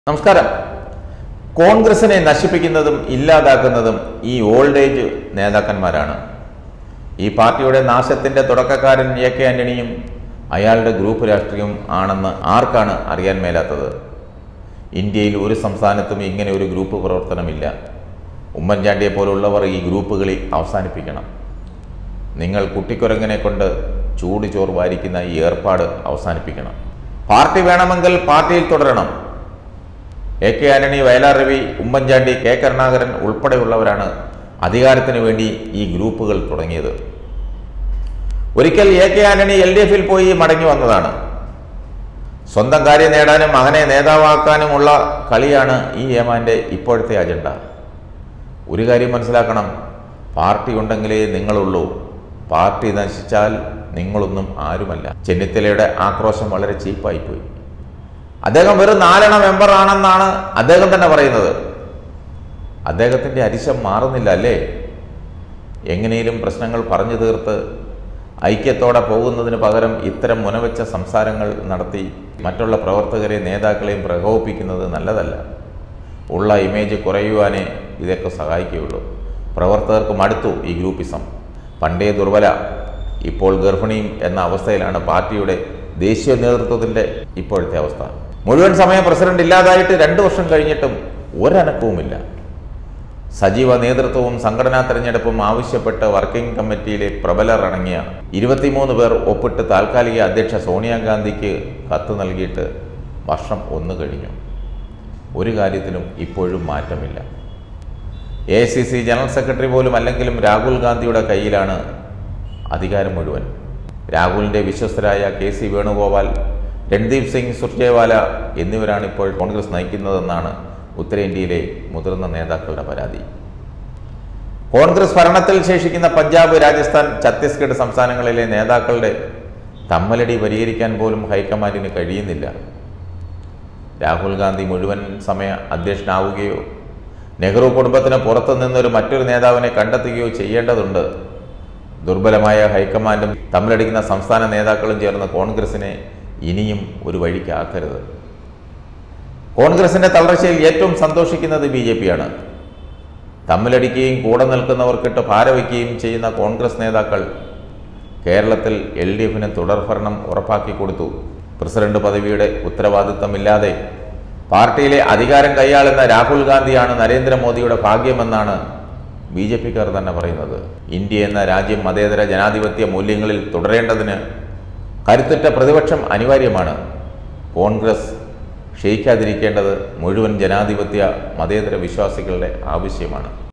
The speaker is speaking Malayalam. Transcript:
നമസ്കാരം കോൺഗ്രസിനെ നശിപ്പിക്കുന്നതും ഇല്ലാതാക്കുന്നതും ഈ ഓൾഡ് ഏജ് നേതാക്കന്മാരാണ് ഈ പാർട്ടിയുടെ നാശത്തിന്റെ തുടക്കക്കാരൻ എ കെ ആന്റണിയും അയാളുടെ ഗ്രൂപ്പ് രാഷ്ട്രീയവും ആണെന്ന് ആർക്കാണ് അറിയാൻ മേലാത്തത് ഇന്ത്യയിൽ ഒരു സംസ്ഥാനത്തും ഇങ്ങനെ ഒരു ഗ്രൂപ്പ് പ്രവർത്തനമില്ല ഉമ്മൻചാണ്ടിയെ പോലുള്ളവർ ഈ ഗ്രൂപ്പുകളിൽ അവസാനിപ്പിക്കണം നിങ്ങൾ കുട്ടിക്കുരങ്ങനെ കൊണ്ട് ചൂട് ചോറ് വാരിക്കുന്ന ഈ ഏർപ്പാട് അവസാനിപ്പിക്കണം പാർട്ടി വേണമെങ്കിൽ പാർട്ടിയിൽ തുടരണം A K Antony Vayalar Ravi Oommen Chandy K Karunakaran ഉൾപ്പെടെയുള്ളവരാണ് അധികാരത്തിന് വേണ്ടി ഈ ഗ്രൂപ്പുകൾ തുടങ്ങിയത് ഒരിക്കൽ A K Antony L D എഫിൽ പോയി മടങ്ങി വന്നതാണ് സ്വന്തം കാര്യം നേടാനും മകനെ നേതാവാക്കാനുമുള്ള കളിയാണ് ഈ ഏമാന്റെ ഇപ്പോഴത്തെ അജണ്ട ഒരു കാര്യം മനസ്സിലാക്കണം പാർട്ടി ഉണ്ടെങ്കിലേ നിങ്ങളുള്ളൂ പാർട്ടി നശിച്ചാൽ നിങ്ങളൊന്നും ആരുമല്ല ചെന്നിത്തലയുടെ ആക്രോശം വളരെ ചീപ്പായിപ്പോയി അദ്ദേഹം വെറും നാലെണ്ണ മെമ്പർ ആണെന്നാണ് അദ്ദേഹം തന്നെ പറയുന്നത് അദ്ദേഹത്തിൻ്റെ അരിശം മാറുന്നില്ല അല്ലേ എങ്ങനെയും പ്രശ്നങ്ങൾ പറഞ്ഞു തീർത്ത് ഐക്യത്തോടെ പോകുന്നതിന് പകരം ഇത്തരം മുനവെച്ച സംസാരങ്ങൾ നടത്തി മറ്റുള്ള പ്രവർത്തകരെ നേതാക്കളെയും പ്രകോപിപ്പിക്കുന്നത് നല്ലതല്ല ഉള്ള ഇമേജ് കുറയുവാനേ ഇതൊക്കെ സഹായിക്കുകയുള്ളൂ പ്രവർത്തകർക്ക് മടുത്തു ഈ ഗ്രൂപ്പിസം പണ്ടേ ദുർബല ഇപ്പോൾ ഗർഭിണിയും എന്ന അവസ്ഥയിലാണ് പാർട്ടിയുടെ ദേശീയ നേതൃത്വത്തിൻ്റെ ഇപ്പോഴത്തെ അവസ്ഥ മുഴുവൻ സമയം പ്രസിഡന്റ് ഇല്ലാതായിട്ട് രണ്ടു വർഷം കഴിഞ്ഞിട്ടും ഒരനക്കവുമില്ല സജീവ നേതൃത്വവും സംഘടനാ തെരഞ്ഞെടുപ്പും ആവശ്യപ്പെട്ട് വർക്കിംഗ് കമ്മിറ്റിയിലെ പ്രബലർ അടങ്ങിയ ഇരുപത്തിമൂന്ന് പേർ ഒപ്പിട്ട് താൽക്കാലിക അധ്യക്ഷ സോണിയാഗാന്ധിക്ക് കത്ത് നൽകിയിട്ട് വർഷം ഒന്ന് കഴിഞ്ഞു ഒരു കാര്യത്തിലും ഇപ്പോഴും മാറ്റമില്ല A C C general secretary പോലും അല്ലെങ്കിലും രാഹുൽ ഗാന്ധിയുടെ കയ്യിലാണ് അധികാരം മുഴുവൻ രാഹുലിൻ്റെ വിശ്വസ്തരായ കെ സി വേണുഗോപാൽ രൺദീപ് സിംഗ് സുർജേവാല എന്നിവരാണ് ഇപ്പോൾ കോൺഗ്രസ് നയിക്കുന്നതെന്നാണ് ഉത്തരേന്ത്യയിലെ മുതിർന്ന നേതാക്കളുടെ പരാതി കോൺഗ്രസ് ഭരണത്തിൽ ശേഷിക്കുന്ന പഞ്ചാബ് രാജസ്ഥാൻ ഛത്തീസ്ഗഡ് സംസ്ഥാനങ്ങളിലെ നേതാക്കളുടെ തമ്മലടി പരിഹരിക്കാൻ പോലും ഹൈക്കമാൻഡിന് കഴിയുന്നില്ല രാഹുൽ ഗാന്ധി മുഴുവൻ സമയ അധ്യക്ഷനാവുകയോ നെഹ്റു കുടുംബത്തിന് പുറത്തു നിന്നൊരു മറ്റൊരു നേതാവിനെ കണ്ടെത്തുകയോ ചെയ്യേണ്ടതുണ്ട് ദുർബലമായ ഹൈക്കമാൻഡും തമ്മിലടിക്കുന്ന സംസ്ഥാന നേതാക്കളും ചേർന്ന് കോൺഗ്രസിനെ ഇനിയും ഒരു വഴിക്കാക്കരുത് കോൺഗ്രസിന്റെ തളർച്ചയിൽ ഏറ്റവും സന്തോഷിക്കുന്നത് ബി ജെ പിയാണ് തമ്മിലടിക്കുകയും കൂടെ നിൽക്കുന്നവർക്കിട്ട് ഭാരവയ്ക്കുകയും ചെയ്യുന്ന കോൺഗ്രസ് നേതാക്കൾ കേരളത്തിൽ എൽ ഡി എഫിന് തുടർഭരണം ഉറപ്പാക്കി കൊടുത്തു പ്രസിഡന്റ് പദവിയുടെ ഉത്തരവാദിത്തമില്ലാതെ പാർട്ടിയിലെ അധികാരം കൈയാളുന്ന രാഹുൽ ഗാന്ധിയാണ് നരേന്ദ്രമോദിയുടെ ഭാഗ്യമെന്നാണ് ബി ജെ പിക്കാർ തന്നെ പറയുന്നത് ഇന്ത്യ എന്ന രാജ്യം മതേതര ജനാധിപത്യ മൂല്യങ്ങളിൽ തുടരേണ്ടതിന് കരുത്തുറ്റ പ്രതിപക്ഷം അനിവാര്യമാണ് കോൺഗ്രസ് ക്ഷയിക്കാതിരിക്കേണ്ടത് മുഴുവൻ ജനാധിപത്യ മതേതര വിശ്വാസികളുടെ ആവശ്യമാണ്